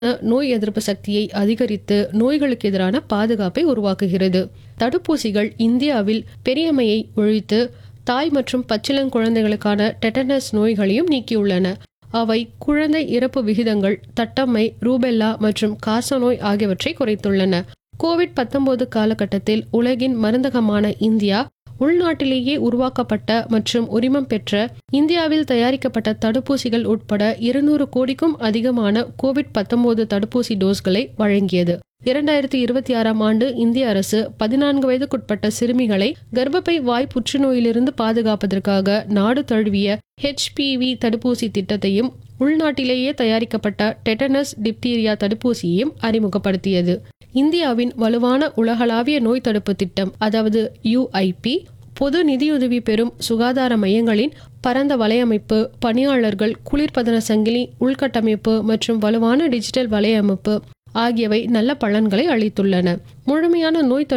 நோய் எதிர்ப்பு சக்தியை அதிகரித்து நோய்களுக்கு எதிரான பாதுகாப்பை உருவாக்குகிறது தடுப்பூசிகள் இந்தியாவில் பெரியம்மையை ஒழித்து தாய் மற்றும் பச்சிளங்குழந்தைகளுக்கான டெட்டனஸ் நோய்களையும் நீக்கியுள்ளன அவை குழந்தை இறப்பு விகிதங்கள் தட்டம்மை ரூபெல்லா மற்றும் காசநோய் ஆகியவற்றை குறைத்துள்ளன கோவிட் 19 காலகட்டத்தில் உலகின் மருந்தகமான இந்தியா உள்நாட்டிலேயே உருவாக்கப்பட்ட மற்றும் உரிமம் பெற்ற இந்தியாவில் தயாரிக்கப்பட்ட தடுப்பூசிகள் உட்பட இருநூறு கோடிக்கும் அதிகமான கோவிட் 19 தடுப்பூசி டோஸ்களை வழங்கியது இரண்டாயிரத்தி இருபத்தி ஆறாம் ஆண்டு இந்திய அரசு பதினான்கு வயதுக்குட்பட்ட சிறுமிகளை கர்ப்பப்பை வாய் புற்றுநோயிலிருந்து பாதுகாப்பதற்காக நாடு தழுவிய ஹெச்பிவி தடுப்பூசி திட்டத்தையும் உள்நாட்டிலேயே தயாரிக்கப்பட்ட டெட்டனஸ் டிப்தீரியா தடுப்பூசியையும் அறிமுகப்படுத்தியது இந்தியாவின் வலுவான உலகளாவிய நோய் தடுப்பு திட்டம் அதாவது யுஐபி பொது நிதியுதவி பெறும் சுகாதார மையங்களின் பரந்த வலையமைப்பு பணியாளர்கள் குளிர்பதன சங்கிலி உள்கட்டமைப்பு மற்றும் வலுவான டிஜிட்டல் வலையமைப்பு ஆகியவை நல்ல பலன்களை அளித்துள்ளன முழுமையான நோய் தடுப்பு